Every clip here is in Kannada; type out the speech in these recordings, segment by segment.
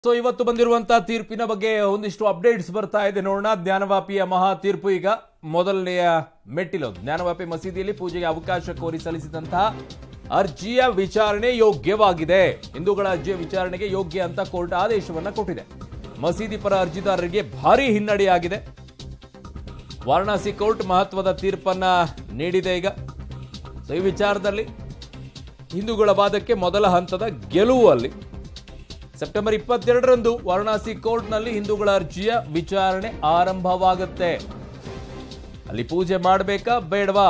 ಸೊ ಇವತ್ತು ಬಂದಿರುವಂತಹ ತೀರ್ಪಿನ ಬಗ್ಗೆ ಒಂದಿಷ್ಟು ಅಪ್ಡೇಟ್ಸ್ ಬರ್ತಾ ಇದೆ ನೋಡೋಣ ಜ್ಞಾನವಾಪಿಯ ಮಹಾ ತೀರ್ಪು ಈಗ ಮೊದಲನೆಯ ಮೆಟ್ಟಿಲು ಜ್ಞಾನವಾಪಿ ಮಸೀದಿಯಲ್ಲಿ ಪೂಜೆಗೆ ಅವಕಾಶ ಕೋರಿ ಸಲ್ಲಿಸಿದಂತಹ ಅರ್ಜಿಯ ವಿಚಾರಣೆ ಯೋಗ್ಯವಾಗಿದೆ ಹಿಂದೂಗಳ ಅರ್ಜಿಯ ವಿಚಾರಣೆಗೆ ಯೋಗ್ಯ ಅಂತ ಕೋರ್ಟ್ ಆದೇಶವನ್ನ ಕೊಟ್ಟಿದೆ ಮಸೀದಿ ಪರ ಅರ್ಜಿದಾರರಿಗೆ ಭಾರಿ ಹಿನ್ನಡೆಯಾಗಿದೆ ವಾರಣಾಸಿ ಕೋರ್ಟ್ ಮಹತ್ವದ ತೀರ್ಪನ್ನ ನೀಡಿದೆ ಈಗ ಸೊ ಈ ವಿಚಾರದಲ್ಲಿ ಹಿಂದೂಗಳ ವಾದಕ್ಕೆ ಮೊದಲ ಹಂತದ ಗೆಲುವು ಅಲ್ಲಿ ಸೆಪ್ಟೆಂಬರ್ ಇಪ್ಪತ್ತೆರಡರಂದು ವಾರಣಾಸಿ ಕೋರ್ಟ್ನಲ್ಲಿ ಹಿಂದೂಗಳ ಅರ್ಜಿಯ ವಿಚಾರಣೆ ಆರಂಭವಾಗುತ್ತೆ ಅಲ್ಲಿ ಪೂಜೆ ಮಾಡಬೇಕಾ ಬೇಡವಾ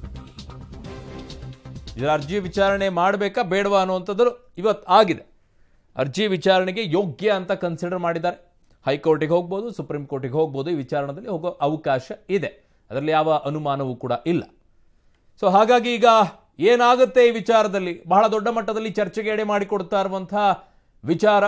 ಇದರ ಅರ್ಜಿ ವಿಚಾರಣೆ ಮಾಡಬೇಕಾ ಬೇಡವಾ ಅನ್ನುವಂಥದ್ದು ಇವತ್ತು ಆಗಿದೆ ಅರ್ಜಿ ವಿಚಾರಣೆಗೆ ಯೋಗ್ಯ ಅಂತ ಕನ್ಸಿಡರ್ ಮಾಡಿದ್ದಾರೆ ಹೈಕೋರ್ಟಿಗೆ ಹೋಗ್ಬೋದು ಸುಪ್ರೀಂ ಕೋರ್ಟಿಗೆ ಹೋಗ್ಬೋದು ಈ ವಿಚಾರಣೆಯಲ್ಲಿ ಹೋಗೋ ಅವಕಾಶ ಇದೆ ಅದರಲ್ಲಿ ಯಾವ ಅನುಮಾನವೂ ಕೂಡ ಇಲ್ಲ ಸೊ ಹಾಗಾಗಿ ಈಗ ಏನಾಗುತ್ತೆ ಈ ವಿಚಾರದಲ್ಲಿ ಬಹಳ ದೊಡ್ಡ ಮಟ್ಟದಲ್ಲಿ ಚರ್ಚೆಗೆ ಎಡೆ ಮಾಡಿಕೊಡ್ತಾ ಇರುವಂತಹ ವಿಚಾರ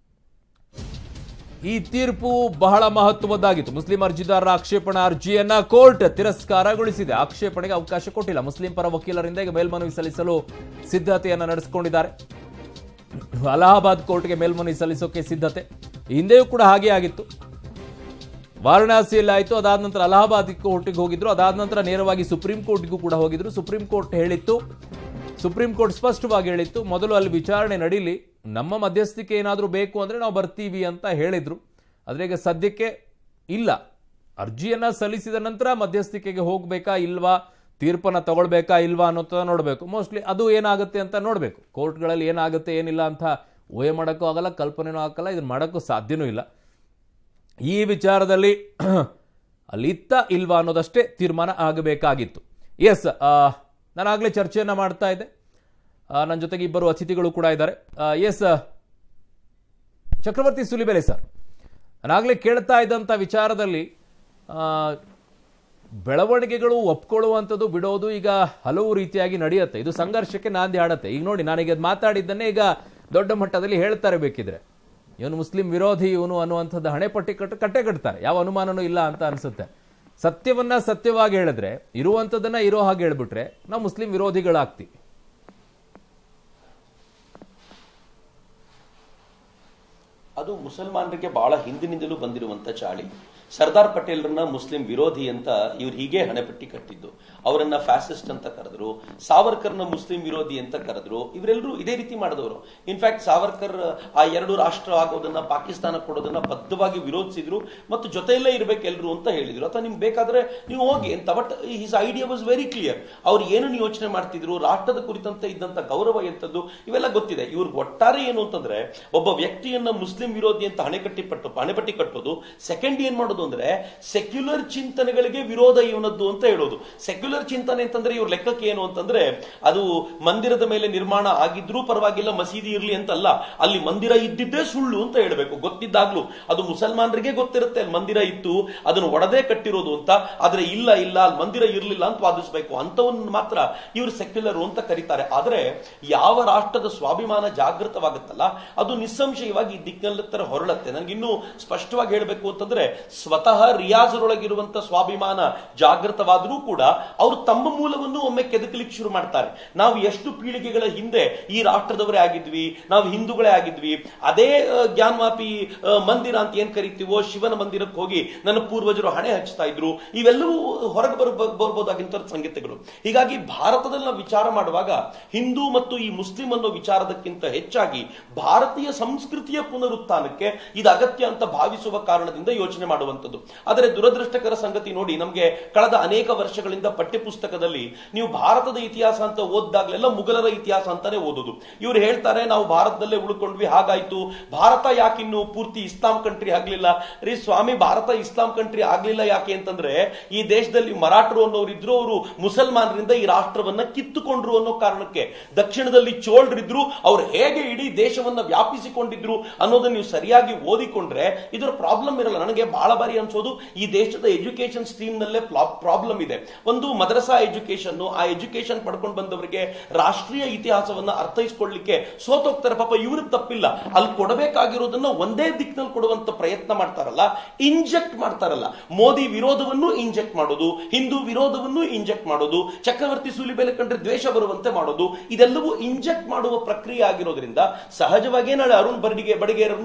ಈ ತೀರ್ಪು ಬಹಳ ಮಹತ್ವದ್ದಾಗಿತ್ತು ಮುಸ್ಲಿಂ ಅರ್ಜಿದಾರರ ಆಕ್ಷೇಪಣಾ ಅರ್ಜಿಯನ್ನ ಕೋರ್ಟ್ ತಿರಸ್ಕಾರಗೊಳಿಸಿದೆ ಆಕ್ಷೇಪಣೆಗೆ ಅವಕಾಶ ಕೊಟ್ಟಿಲ್ಲ ಮುಸ್ಲಿಂ ಪರ ವಕೀಲರಿಂದ ಈಗ ಮೇಲ್ಮನವಿ ಸಲ್ಲಿಸಲು ಸಿದ್ಧತೆಯನ್ನ ನಡೆಸಿಕೊಂಡಿದ್ದಾರೆ ಅಲಹಾಬಾದ್ ಕೋರ್ಟ್ಗೆ ಮೇಲ್ಮನವಿ ಸಲ್ಲಿಸೋಕೆ ಸಿದ್ಧತೆ ಹಿಂದೆಯೂ ಕೂಡ ಹಾಗೆ ಆಗಿತ್ತು ವಾರಣಾಸಿಯಲ್ಲಿ ಆಯಿತು ಅದಾದ ನಂತರ ಅಲಹಾಬಾದ್ ಕೋರ್ಟಿಗೆ ಹೋಗಿದ್ರು ಅದಾದ ನಂತರ ನೇರವಾಗಿ ಸುಪ್ರೀಂ ಕೋರ್ಟ್ಗೂ ಕೂಡ ಹೋಗಿದ್ರು ಸುಪ್ರೀಂ ಕೋರ್ಟ್ ಹೇಳಿತ್ತು ಸುಪ್ರೀಂ ಕೋರ್ಟ್ ಸ್ಪಷ್ಟವಾಗಿ ಹೇಳಿತ್ತು ಮೊದಲು ಅಲ್ಲಿ ವಿಚಾರಣೆ ನಡೀಲಿ ನಮ್ಮ ಮಧ್ಯಸ್ಥಿಕೆ ಏನಾದರೂ ಬೇಕು ಅಂದರೆ ನಾವು ಬರ್ತೀವಿ ಅಂತ ಹೇಳಿದ್ರು ಆದರೆ ಈಗ ಸದ್ಯಕ್ಕೆ ಇಲ್ಲ ಅರ್ಜಿಯನ್ನ ಸಲ್ಲಿಸಿದ ನಂತರ ಮಧ್ಯಸ್ಥಿಕೆಗೆ ಹೋಗ್ಬೇಕಾ ಇಲ್ವಾ ತೀರ್ಪನ್ನ ತಗೊಳ್ಬೇಕಾ ಇಲ್ವಾ ಅನ್ನೋದ ನೋಡಬೇಕು ಮೋಸ್ಟ್ಲಿ ಅದು ಏನಾಗುತ್ತೆ ಅಂತ ನೋಡಬೇಕು ಕೋರ್ಟ್ಗಳಲ್ಲಿ ಏನಾಗುತ್ತೆ ಏನಿಲ್ಲ ಅಂತ ಊಹೆ ಮಾಡೋಕ್ಕೂ ಆಗಲ್ಲ ಕಲ್ಪನೆನೂ ಆಗಲ್ಲ ಇದನ್ನ ಮಾಡೋಕ್ಕೂ ಸಾಧ್ಯನೂ ಇಲ್ಲ ಈ ವಿಚಾರದಲ್ಲಿ ಅಲ್ಲಿ ಇತ್ತ ಇಲ್ವಾ ಅನ್ನೋದಷ್ಟೇ ತೀರ್ಮಾನ ಆಗಬೇಕಾಗಿತ್ತು ಎಸ್ ನಾನಾಗಲೇ ಚರ್ಚೆಯನ್ನು ಮಾಡ್ತಾ ಇದ್ದೆ ನನ್ನ ಜೊತೆಗೆ ಇಬ್ಬರು ಅತಿಥಿಗಳು ಕೂಡ ಇದ್ದಾರೆ ಎಸ್ ಚಕ್ರವರ್ತಿ ಸುಲಿಬೆಲೆ ಸರ್ ನಾನಾಗಲೇ ಕೇಳ್ತಾ ಇದ್ದಂಥ ವಿಚಾರದಲ್ಲಿ ಆ, ಬೆಳವಣಿಗೆಗಳು ಒಪ್ಕೊಳ್ಳುವಂಥದ್ದು ಬಿಡೋದು ಈಗ ಹಲವು ರೀತಿಯಾಗಿ ನಡೆಯುತ್ತೆ ಇದು ಸಂಘರ್ಷಕ್ಕೆ ನಾಂದಿ ಆಡತ್ತೆ ಈಗ ನೋಡಿ ನಾನೀಗ ಅದ್ ಮಾತಾಡಿದ್ದನ್ನೇ ಈಗ ದೊಡ್ಡ ಮಟ್ಟದಲ್ಲಿ ಹೇಳ್ತಾರೆ ಬೇಕಿದ್ರೆ ಇವನು ಮುಸ್ಲಿಂ ವಿರೋಧಿ ಇವನು ಅನ್ನುವಂಥದ್ದು ಹಣೆಪಟ್ಟಿ ಕಟ್ಟು ಕಟ್ಟೆ ಕಟ್ತಾರೆ ಯಾವ ಅನುಮಾನನೂ ಇಲ್ಲ ಅಂತ ಅನ್ಸುತ್ತೆ ಸತ್ಯವನ್ನ ಸತ್ಯವಾಗಿ ಹೇಳಿದ್ರೆ ಇರುವಂಥದ್ದನ್ನ ಇರೋ ಹಾಗೆ ಹೇಳ್ಬಿಟ್ರೆ ನಾವು ಮುಸ್ಲಿಂ ವಿರೋಧಿಗಳಾಗ್ತೀವಿ ಅದು ಮುಸಲ್ಮಾನರಿಗೆ ಬಹಳ ಹಿಂದಿನಿಂದಲೂ ಬಂದಿರುವಂತ ಚಾಳಿ ಸರ್ದಾರ್ ಪಟೇಲ್ರನ್ನ ಮುಸ್ಲಿಂ ವಿರೋಧಿ ಅಂತ ಇವ್ರು ಹೀಗೆ ಹಣೆಪಟ್ಟಿ ಕಟ್ಟಿದ್ದು ಅವರನ್ನ ಫ್ಯಾಸಿಸ್ಟ್ ಅಂತ ಕರೆದ್ರು ಸಾವರ್ಕರ್ನ ಮುಸ್ಲಿಂ ವಿರೋಧಿ ಅಂತ ಕರೆದ್ರು ಇವರೆಲ್ಲರೂ ಇದೇ ರೀತಿ ಮಾಡಿದವರು ಇನ್ಫ್ಯಾಕ್ಟ್ ಸಾವರ್ಕರ್ ಆ ಎರಡು ರಾಷ್ಟ್ರ ಆಗೋದನ್ನ ಪಾಕಿಸ್ತಾನ ಕೊಡೋದನ್ನ ಬದ್ಧವಾಗಿ ವಿರೋಧಿಸಿದ್ರು ಮತ್ತು ಜೊತೆಯಲ್ಲೇ ಇರ್ಬೇಕು ಎಲ್ರು ಅಂತ ಹೇಳಿದ್ರು ಅಥವಾ ನಿಮ್ಗೆ ಬೇಕಾದ್ರೆ ನೀವು ಹೋಗಿ ಅಂತ but his idea was very clear ಅವ್ರು ಏನನ್ನು ಯೋಚನೆ ಮಾಡ್ತಿದ್ರು ರಾಷ್ಟ್ರದ ಕುರಿತಂತೆ ಇದ್ದಂತ ಗೌರವ ಎಂತದ್ದು ಇವೆಲ್ಲ ಗೊತ್ತಿದೆ ಇವ್ರಿಗೆ ಒಟ್ಟಾರೆ ಏನು ಅಂತಂದ್ರೆ ಒಬ್ಬ ವ್ಯಕ್ತಿಯನ್ನ ಮುಸ್ಲಿಂ ವಿರೋಧಿ ಅಂತ ಹಣೆಕಟ್ಟಿ ಪಟ್ಟು ಹಣೆಪಟ್ಟಿ ಕಟ್ಟೋದು ಸೆಕೆಂಡ್ ಏನ್ ಮಾಡೋದು ಅಂದ್ರೆ ಸೆಕ್ಯುಲರ್ ಚಿಂತನೆಗಳಿಗೆ ವಿರೋಧ ಇವನದ್ದು ಅಂತ ಹೇಳೋದು ಸೆಕ್ಯುಲರ್ ಚಿಂತನೆ ಅಂತಂದ್ರೆ ಇವ್ರ ಲೆಕ್ಕಕ್ಕೆ ಏನು ಅಂತಂದ್ರೆ ಅದು ಮಂದಿರದ ಮೇಲೆ ನಿರ್ಮಾಣ ಆಗಿದ್ರೂ ಪರವಾಗಿಲ್ಲ ಮಸೀದಿ ಇರ್ಲಿ ಅಂತಲ್ಲ ಅಲ್ಲಿ ಮಂದಿರ ಇದ್ದಿದ್ದೇ ಸುಳ್ಳು ಅಂತ ಹೇಳಬೇಕು ಗೊತ್ತಿದ್ದಾಗ್ಲೂ ಅದು ಮುಸಲ್ಮಾನರಿಗೆ ಗೊತ್ತಿರುತ್ತೆ ಅಲ್ಲಿ ಮಂದಿರ ಇತ್ತು ಅದನ್ನು ಒಡದೇ ಕಟ್ಟಿರೋದು ಅಂತ ಆದ್ರೆ ಇಲ್ಲ ಇಲ್ಲ ಅಲ್ಲಿ ಮಂದಿರ ಇರ್ಲಿಲ್ಲ ಅಂತ ವಾದಿಸಬೇಕು ಅಂತವನ್ನ ಮಾತ್ರ ಇವರು ಸೆಕ್ಯುಲರ್ ಅಂತ ಕರೀತಾರೆ ಆದ್ರೆ ಯಾವ ರಾಷ್ಟ್ರದ ಸ್ವಾಭಿಮಾನ ಜಾಗೃತವಾಗುತ್ತಲ್ಲ ಅದು ನಿಸ್ಸಂಶಯವಾಗಿ ಈ ದಿಕ್ಕಿನಲ್ಲತ್ತರ ಹೊರಳತ್ತೆ ನನಗೆ ಇನ್ನೂ ಸ್ಪಷ್ಟವಾಗಿ ಹೇಳಬೇಕು ಅಂತಂದ್ರೆ ಸ್ವತಃ ರಿಯಾಜರೊಳಗಿರುವಂತ ಸ್ವಾಭಿಮಾನ ಜಾಗೃತವಾದರೂ ಕೂಡ ಅವರು ತಮ್ಮ ಮೂಲವನ್ನು ಒಮ್ಮೆ ಕೆದಕಲಿಕ್ಕೆ ಶುರು ಮಾಡ್ತಾರೆ ನಾವು ಎಷ್ಟು ಪೀಳಿಗೆಗಳ ಹಿಂದೆ ಈ ರಾಷ್ಟ್ರದವರೇ ಆಗಿದ್ವಿ ನಾವು ಹಿಂದೂಗಳೇ ಆಗಿದ್ವಿ ಅದೇ ಆ, ಜ್ಞಾನವಾಪಿ ಆ, ಮಂದಿರ ಅಂತ ಏನ್ ಕರಿತೀವೋ ಶಿವನ ಮಂದಿರಕ್ಕೆ ಹೋಗಿ ನನ್ನ ಪೂರ್ವಜರು ಹಣೆ ಹಚ್ತಾ ಇದ್ರು ಇವೆಲ್ಲವೂ ಹೊರಗೆ ಬರ ಬರ್ಬೋದಾಗಿಂತ ಸಂಗತಿಗಳು ಹೀಗಾಗಿ ಭಾರತದಲ್ಲಿ ನಾವು ವಿಚಾರ ಮಾಡುವಾಗ ಹಿಂದೂ ಮತ್ತು ಈ ಮುಸ್ಲಿಂ ಅನ್ನೋ ವಿಚಾರದಕ್ಕಿಂತ ಹೆಚ್ಚಾಗಿ ಭಾರತೀಯ ಸಂಸ್ಕೃತಿಯ ಪುನರುತ್ಥಾನಕ್ಕೆ ಇದು ಅಗತ್ಯ ಅಂತ ಭಾವಿಸುವ ಕಾರಣದಿಂದ ಯೋಚನೆ ಮಾಡುವಂಥದ್ದು ಆದರೆ ದುರದೃಷ್ಟಕರ ಸಂಗತಿ ನೋಡಿ ನಮಗೆ ಕಳೆದ ಅನೇಕ ವರ್ಷಗಳಿಂದ ಪಠ್ಯಪುಸ್ತಕದಲ್ಲಿ ನೀವು ಭಾರತದ ಇತಿಹಾಸ ಅಂತ ಓದ್ದಾಗ್ಲೆಲ್ಲ ಮುಘಲರ ಇತಿಹಾಸ ಅಂತಾನೆ ಓದೋದು ಇವ್ರು ಹೇಳ್ತಾರೆ ನಾವು ಭಾರತದಲ್ಲೇ ಉಳ್ಕೊಂಡ್ವಿ ಹಾಗಾಯ್ತು ಭಾರತ ಯಾಕಿನ್ನು ಪೂರ್ತಿ ಇಸ್ಲಾಂ ಕಂಟ್ರಿ ಆಗ್ಲಿಲ್ಲ ರೀ ಸ್ವಾಮಿ ಭಾರತ ಇಸ್ಲಾಂ ಕಂಟ್ರಿ ಆಗ್ಲಿಲ್ಲ ಯಾಕೆ ಅಂತಂದ್ರೆ ಈ ದೇಶದಲ್ಲಿ ಮರಾಠರು ಅನ್ನೋರು ಇದ್ರು ಅವರು ಮುಸಲ್ಮಾನರಿಂದ ಈ ರಾಷ್ಟ್ರವನ್ನ ಕಿತ್ತುಕೊಂಡ್ರು ಅನ್ನೋ ಕಾರಣಕ್ಕೆ ದಕ್ಷಿಣದಲ್ಲಿ ಚೋಳರಿದ್ರು ಅವ್ರು ಹೇಗೆ ಇಡೀ ದೇಶವನ್ನ ವ್ಯಾಪಿಸಿಕೊಂಡಿದ್ರು ಅನ್ನೋದನ್ನ ನೀವು ಸರಿಯಾಗಿ ಓದಿಕೊಂಡ್ರೆ ಇದರ ಪ್ರಾಬ್ಲಮ್ ಇರಲ್ಲ ನನಗೆ ಬಹಳ ಬಾರಿ ಅನ್ಸೋದು ಈ ದೇಶದ ಎಜುಕೇಶನ್ ಸ್ಟ್ರೀಮ್ ನಲ್ಲೇ ಪ್ರಾಬ್ಲಮ್ ಇದೆ ಒಂದು ಮದ್ರಸಾ ಎಜುಕೇಶನ್ ಆ ಎಜುಕೇಶನ್ ಪಡ್ಕೊಂಡು ಬಂದವರಿಗೆ ರಾಷ್ಟ್ರೀಯ ಇತಿಹಾಸವನ್ನ ಅರ್ಥೈಸ್ಕೊಳ್ಳಿಕ್ಕೆ ಸೋತೋಗ್ತಾರೆ ಪಾಪ ಇವ್ರಿಗೆ ತಪ್ಪಿಲ್ಲ ಅಲ್ಲಿ ಕೊಡಬೇಕಾಗಿರೋದನ್ನ ಒಂದೇ ದಿಕ್ಕಿನಲ್ಲಿ ಕೊಡುವಂತ ಪ್ರಯತ್ನ ಮಾಡ್ತಾರಲ್ಲ ಇಂಜೆಕ್ಟ್ ಮಾಡ್ತಾರಲ್ಲ ಮೋದಿ ವಿರೋಧವನ್ನು ಇಂಜೆಕ್ಟ್ ಮಾಡೋದು ಹಿಂದೂ ವಿರೋಧವನ್ನು ಇಂಜೆಕ್ಟ್ ಮಾಡೋದು ಚಕ್ರವರ್ತಿ ಸೂಲಿಬೆಲೆ ಕಂಡ್ರೆ ದ್ವೇಷ ಬರುವಂತೆ ಮಾಡೋದು ಇದೆಲ್ಲವೂ ಇಂಜೆಕ್ಟ್ ಮಾಡುವ ಪ್ರಕ್ರಿಯೆ ಆಗಿರೋದ್ರಿಂದ ಸಹಜವಾಗಿಯೇ ನಾಳೆ ಅರುಣ್ ಬಡಿಗೆ ಬಡಿಗೇರನ್ನು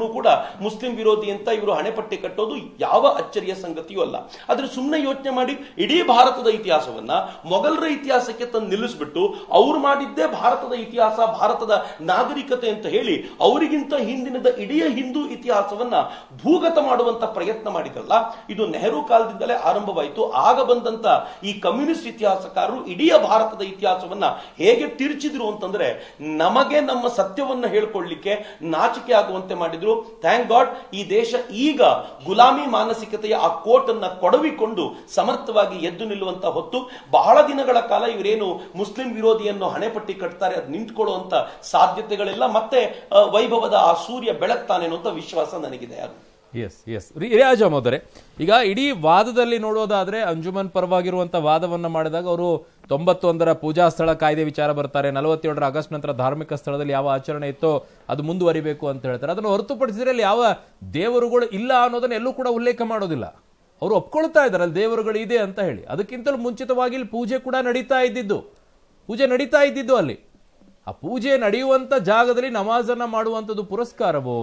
ಇದ್ರೂ ಕೂಡ ಮುಸ್ಲಿಂ ವಿರೋಧಿ ಅಂತ ಇವರು ಹಣೆಪಟ್ಟಿ ಕಟ್ಟೋದು ಯಾವ ಅಚ್ಚರಿಯ ಸಂಗತಿಯೂ ಅಲ್ಲ ಆದ್ರೆ ಸುಮ್ಮನೆ ಯೋಚನೆ ಮಾಡಿ ಇಡೀ ಭಾರತದ ಇತಿಹಾಸವನ್ನ ಮೊಘಲರ ಇತಿಹಾಸಕ್ಕೆ ತಂದು ನಿಲ್ಲಿಸ್ಬಿಟ್ಟು ಅವ್ರು ಮಾಡಿದ್ದೇ ಭಾರತದ ಇತಿಹಾಸ ಭಾರತದ ನಾಗರಿಕತೆ ಅಂತ ಹೇಳಿ ಅವರಿಗಿಂತ ಹಿಂದಿನದ ಇಡೀ ಹಿಂದೂ ಇತಿಹಾಸವನ್ನ ಭೂಗತ ಮಾಡುವಂತ ಪ್ರಯತ್ನ ಮಾಡಿದ್ರಲ್ಲ ಇದು ನೆಹರು ಕಾಲದಿಂದಲೇ ಆರಂಭವಾಯಿತು ಆಗ ಬಂದಂತ ಈ ಕಮ್ಯುನಿಸ್ಟ್ ಇತಿಹಾಸಕಾರರು ಇಡೀ ಭಾರತದ ಇತಿಹಾಸವನ್ನ ಹೇಗೆ ತಿರುಚಿದ್ರು ಅಂತಂದ್ರೆ ನಮಗೆ ನಮ್ಮ ಸತ್ಯವನ್ನ ಹೇಳ್ಕೊಳ್ಳಿಕ್ಕೆ ನಾಚಿಕೆ ಆಗುವಂತೆ ಮಾಡಿದ್ರು ಥ್ಯಾಂಕ್ ಗಾಡ್ ಈ ದೇಶ ಈಗ ಗುಲಾಮಿ ಮಾನಸಿಕತೆಯ ಆ ಕೋಟನ್ನ ಕೊಡವಿಕೊಂಡು ಸಮರ್ಥವಾಗಿ ಎದ್ದು ನಿಲ್ಲುವಂತ ಹೊತ್ತು ಬಹಳ ದಿನಗಳ ಕಾಲ ಇವರೇನು ಮುಸ್ಲಿಂ ವಿರೋಧಿಯನ್ನು ಹಣೆಪಟ್ಟಿ ಕಟ್ತಾರೆ ಅದು ನಿಂತ್ಕೊಳ್ಳುವಂತ ಸಾಧ್ಯತೆಗಳೆಲ್ಲ ಮತ್ತೆ ಆ, ವೈಭವದ ಆ ಸೂರ್ಯ ಬೆಳಗ್ತಾನೆ ಅನ್ನುವಂತ ವಿಶ್ವಾಸ ನನಗಿದೆ ಅದು ಎಸ್ ಎಸ್ ರಿಯಾಜ್ ಅಹಮದರೇ ಈಗ ಇಡೀ ವಾದದಲ್ಲಿ ನೋಡೋದಾದ್ರೆ ಅಂಜುಮನ್ ಪರವಾಗಿರುವಂತ ವಾದವನ್ನ ಮಾಡಿದಾಗ ಅವರು ತೊಂಬತ್ತೊಂದರ ಪೂಜಾ ಸ್ಥಳ ಕಾಯ್ದೆ ವಿಚಾರ ಬರ್ತಾರೆ ನಲವತ್ತೇಳರ ಆಗಸ್ಟ್ ನಂತರ ಧಾರ್ಮಿಕ ಸ್ಥಳದಲ್ಲಿ ಯಾವ ಆಚರಣೆ ಇತ್ತೋ ಅದು ಮುಂದುವರಿಬೇಕು ಅಂತ ಹೇಳ್ತಾರೆ ಅದನ್ನು ಹೊರತುಪಡಿಸಿದ್ರೆ ಅಲ್ಲಿ ಯಾವ ದೇವರುಗಳು ಇಲ್ಲ ಅನ್ನೋದನ್ನ ಎಲ್ಲೂ ಕೂಡ ಉಲ್ಲೇಖ ಮಾಡೋದಿಲ್ಲ ಅವರು ಒಪ್ಕೊಳ್ತಾ ಇದ್ದಾರೆ ಅಲ್ಲಿ ದೇವರುಗಳು ಇದೆ ಅಂತ ಹೇಳಿ ಅದಕ್ಕಿಂತಲೂ ಮುಂಚಿತವಾಗಿ ಇಲ್ಲಿ ಪೂಜೆ ಕೂಡ ನಡೀತಾ ಇದ್ದಿದ್ದು ಪೂಜೆ ನಡೀತಾ ಇದ್ದಿದ್ದು ಅಲ್ಲಿ ಆ ಪೂಜೆ ನಡೆಯುವಂತ ಜಾಗದಲ್ಲಿ ನಮಾಜನ್ನ ಮಾಡುವಂಥದ್ದು ಪುರಸ್ಕಾರವೋ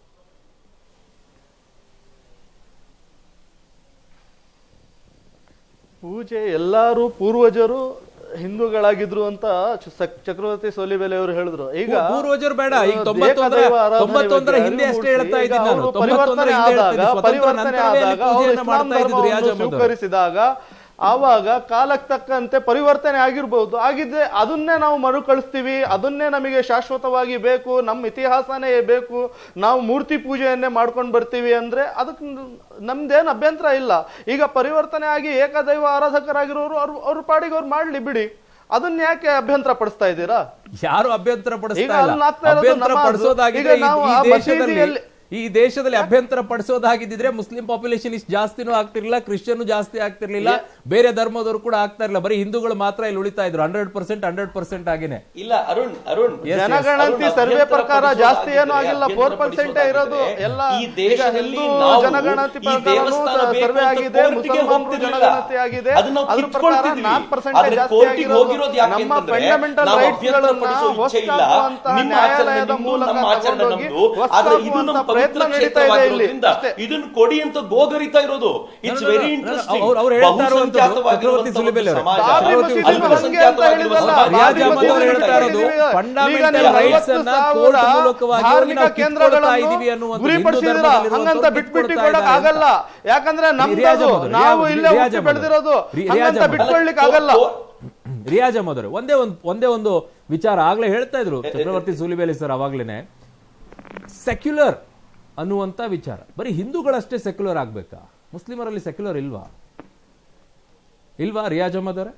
ಪೂಜೆ ಎಲ್ಲಾರು ಪೂರ್ವಜರು ಹಿಂದೂಗಳಾಗಿದ್ರು ಅಂತ ಚ- ಸಕ್- ಚಕ್ರವರ್ತಿ ಸೋಲಿಬೆಲೆ ಅವರು ಹೇಳಿದ್ರು ಈಗ ಪೂ- ಪೂರ್ವಜರು ಬೇಡ, ಈಗ ಆ, ತೊಂಬತ್ತೊಂದರ- ಏಕದೈವ ಆರಾಧನೆ ತೊಂಬತ್ತೊಂದರ ಬಗ್ಗೆ ಹಿಂದೆ ಅರಿವು ಅಷ್ಟೇ ಹೇಳ್ತಾ ಮೂಡಿಸಿ, ಇದ್ದೀನಿ ಈಗ ನಾನು. ಅವರು ತೊಂಬತ್ತೊಂದರ ಪರಿವರ್ತನೆ ಹಿಂದೆ ಆದಾಗ ಹೇಳ್ತೀನಿ, ಸ್ವತಂತ್ರ ಪರಿವರ್ತನೆ ನಂತರವೇ ಅಲ್ಲಿ ಆದಾಗ ಅವರು ಪೂಜೆಯನ್ನ ಇಸ್ಲಾಂ ಮಾಡ್ತಾ ಇದ್ದಿದ್ದು ಧರ್ಮವನ್ನು ರಿಯಾಜ್ ಅಹಮದ್ ಅವರು. ಸ್ವೀಕರಿಸಿದಾಗ ಆವಾಗ ಕಾಲಕ್ಕೆ ತಕ್ಕಂತೆ ಪರಿವರ್ತನೆ ಆಗಿರ್ಬಹುದು ಆಗಿದ್ರೆ ಅದನ್ನೇ ನಾವು ಮರುಕಳಿಸ್ತೀವಿ ಅದನ್ನೇ ನಮಗೆ ಶಾಶ್ವತವಾಗಿ ಬೇಕು ನಮ್ಮ ಇತಿಹಾಸನೇ ಬೇಕು ನಾವು ಮೂರ್ತಿ ಪೂಜೆಯನ್ನೇ ಮಾಡ್ಕೊಂಡು ಬರ್ತೀವಿ ಅಂದ್ರೆ ಅದಕ್ಕೆ ನಮ್ದೇನು ಅಭ್ಯಂತರ ಇಲ್ಲ ಈಗ ಪರಿವರ್ತನೆ ಆಗಿ ಏಕದೈವ ಆರಾಧಕರಾಗಿರೋರು ಅವ್ರು ಅವ್ರ ಪಾಡಿಗೆ ಅವ್ರು ಮಾಡ್ಲಿ ಬಿಡಿ ಅದನ್ನ ಯಾಕೆ ಅಭ್ಯಂತರ ಪಡಿಸ್ತಾ ಇದ್ದೀರಾ ಯಾರು ಅಭ್ಯಂತರ ಈಗ ಪಡಿಸ್ತಾ ಇಲ್ಲ ಅಲ್ಲಿ ಆಗ್ತಾ ಇರೋದು ಅಭ್ಯಂತರ ನಮಾಜ್. ಪಡಿಸೋದಾಗಿದ್ರೆ ಈಗ ನಾವು ಈ- ಈ ಆ ದೇಶದಲ್ಲಿ ಮಸೀದಿಯಲ್ಲಿ- ಈ ದೇಶದಲ್ಲಿ ಅಭ್ಯಂತರ ಪಡಿಸೋದಾಗಿದ್ದಿದ್ರೆ ಮುಸ್ಲಿಂ ಪಾಪ್ಯುಲೇಷನ್ ಇಷ್ಟು ಜಾಸ್ತಿನೂ ಆಗ್ತಿರ್ಲಿಲ್ಲ ಕ್ರಿಶ್ಚಿಯನ್ ಜಾಸ್ತಿ ಆಗ್ತಿರ್ಲಿಲ್ಲ ಬೇರೆ ಧರ್ಮದವರು ಕೂಡ ಆಗ್ತಾ ಇರಲಿಲ್ಲ ಬರೀ ಹಿಂದೂಗಳು ಮಾತ್ರ ಇಲ್ಲಿ ಉಳಿತಾ ಇದ್ರು ಹಂಡ್ರೆಡ್ ಪರ್ಸೆಂಟ್ ಹಂಡ್ರೆಡ್ ಪರ್ಸೆಂಟ್ ಆಗಿನೇ ಇಲ್ಲ ಅರುಣ್ ಅರುಣ್ yes. ಜನಗಣತಿ ಅರುಣ್, ಸರ್ವೆ ಅಭ್ಯಂತರ ಪ್ರಕಾರ ಜಾಸ್ತಿ ಏನು ಪಡಿಸೋದಾಗಿದ್ರೆ, ಆಗಿಲ್ಲ ಅಭ್ಯಂತರ ಫೋರ್ ಪರ್ಸೆಂಟ್ ಇರೋದು ಪಡಿಸೋದಾಗಿದ್ರೆ, ಎಲ್ಲ ಈ ಈಗ ದೇಶದಲ್ಲಿ ಹಿಂದೂ ನಾವು ಜನಗಣತಿ ಈ ಪ್ರಕಾರನೂ ದೇವಸ್ಥಾನ ಬೇಕು ಸರ್ವೆ ಅಂತ ಆಗಿದೆ ಕೋರ್ಟಿಗೆ ಮುಸಲ್ಮಾನರು ಹೋಗ್ತಿರ್ಲಿಲ್ಲ. ಜನಗಣತಿ ಆಗಿದೆ ಅದನ್ನ ನಾವು ಅದ್ರ ಪ್ರಕಾರ ಕಿತ್ಕೊಳ್ತಿದ್ವಿ. ನಾಲ್ಕು ಪರ್ಸೆಂಟ್ ಆದ್ರೆ ಜಾಸ್ತಿ ಕೋರ್ಟಿಗೆ ಆಗಿರೋದು ಹೋಗಿರೋದು ಯಾಕೆ ನಮ್ಮ ಅಂತಂದ್ರೆ ಫಂಡಮೆಂಟಲ್ ನಾವು ರೈಟ್ಸ್ ಅಭ್ಯಂತರ ಗಳನ್ನ ಪಡಿಸೋ ಇಚ್ಛೆ ಇಲ್ಲ. ಹೊಸ್ತಾಗುವಂತ ನಿಮ್ಮ ಆಚರಣೆ ನ್ಯಾಯಾಲಯದ ನಿಮ್ದು, ಮೂಲಕ ನಮ್ಮ ಆಚರಣೆ ತಗೊಂಡೋಗಿ ನಮ್ದು. ಆದ್ರೆ ಇದು ನಮ್ಮ ಹೊಸ್ತಾಗುವಂತ ಪವಿತ್ರ ಪ್ರಯತ್ನ ನಡೀತಾ ಇದೆ ಇಲ್ಲಿ ಕ್ಷೇತ್ರವಾಗಿರೋದ್ರಿಂದ ಅಷ್ಟೇ ಇದನ್ನ ಕೊಡಿ ಅಂತ ಗೋಗರಿತಾ ಇರೋದು it's No, no, no, very no, no, interesting ಅವ್ರು- ಅವ್ರು ಹೇಳ್ತಾ ಇರುವಂತದ್ದು ಚಕ್ರವರ್ತಿ ಸುಲಿಬೆಲೆ ಅವರೇ. ಸಮಾಜ ಬಾಬ್ರಿ ಚಕ್ರವರ್ತಿ ಮಸೀದಿ ಸುಲಿಬೆಲೆ ಹಂಗೆ ಅಂತ ಹೇಳಿದ್ರಲ್ಲ, ರಿಯಾಜ್ ಬಾಬ್ರಿ ಅಹಮದ್ ಮಸೀದಿ ಅವರು ಹೇಳ್ತಾ ಇರೋದು ಈಗ ಫಂಡಮೆಂಟಲ್ ನೀವು ರೈಟ್ಸ್ ಅನ್ನ ಕೋರ್ಟ್ ಸಾವಿರ ಮೂಲಕವಾಗಿ ಹೋಗಿ ಧಾರ್ಮಿಕ ನಾವು ಕಿತ್ಕೊಳ್ತಾ ಇದೀವಿ ಕೇಂದ್ರಗಳನ್ನು ಅನ್ನುವಂಥ ಗುರಿಪಡಿಸಿದ್ರ ಹಿಂದೂ ಹಂಗಂತ ಧರ್ಮದಲ್ಲಿರುವಂಥವ್ರು ಬಿಟ್ಬಿಟ್ಟು ಕಿತ್ಕೊಳ್ತಾ ಕೊಡಕ್ ಇದ್ದಾರೆ ಆಗಲ್ಲ ಯಾಕಂದ್ರೆ ನಮ್ದು ರಿಯಾಜ್ ಅದು. ಅಹಮದ್, ನಾವು ರಿಯಾಜ್ ಇಲ್ಲೇ ರಿಯಾಜ್ ಹುಟ್ಟಿ ಅಹಮದ್. ಬೆಳೆದಿರೋದು ರಿ- ಹಂಗಂತ ರಿಯಾಜ್ ಅಹಮದ್. ಬಿಟ್ಕೊಳ್ಲಿಕ್ಕೆ ಆಗಲ್ಲ ರಿಯಾಜ್ ಅಹಮದ್ ಅವರು ಒಂದೇ ಒಂದು ಒಂದೇ ಒಂದು ವಿಚಾರ ಆಗ್ಲೇ ಹೇಳ್ತಾ ಇದ್ರು ಚಕ್ರವರ್ತಿ ಸೂಲಿಬೇಲಿ ಸರ್ ಅವಾಗ್ಲೇನೆ ಸೆಕ್ಯುಲರ್ ಅನ್ನುವಂತ ವಿಚಾರ ಬರೀ ಹಿಂದೂಗಳಷ್ಟೇ ಸೆಕ್ಯುಲರ್ ಆಗ್ಬೇಕಾ ಮುಸ್ಲಿಮರಲ್ಲಿ ಸೆಕ್ಯುಲರ್ ಇಲ್ವಾ ಇಲ್ವಾ ರಿಯಾಜ್ ಅಹಮದ್ ಅವರೇ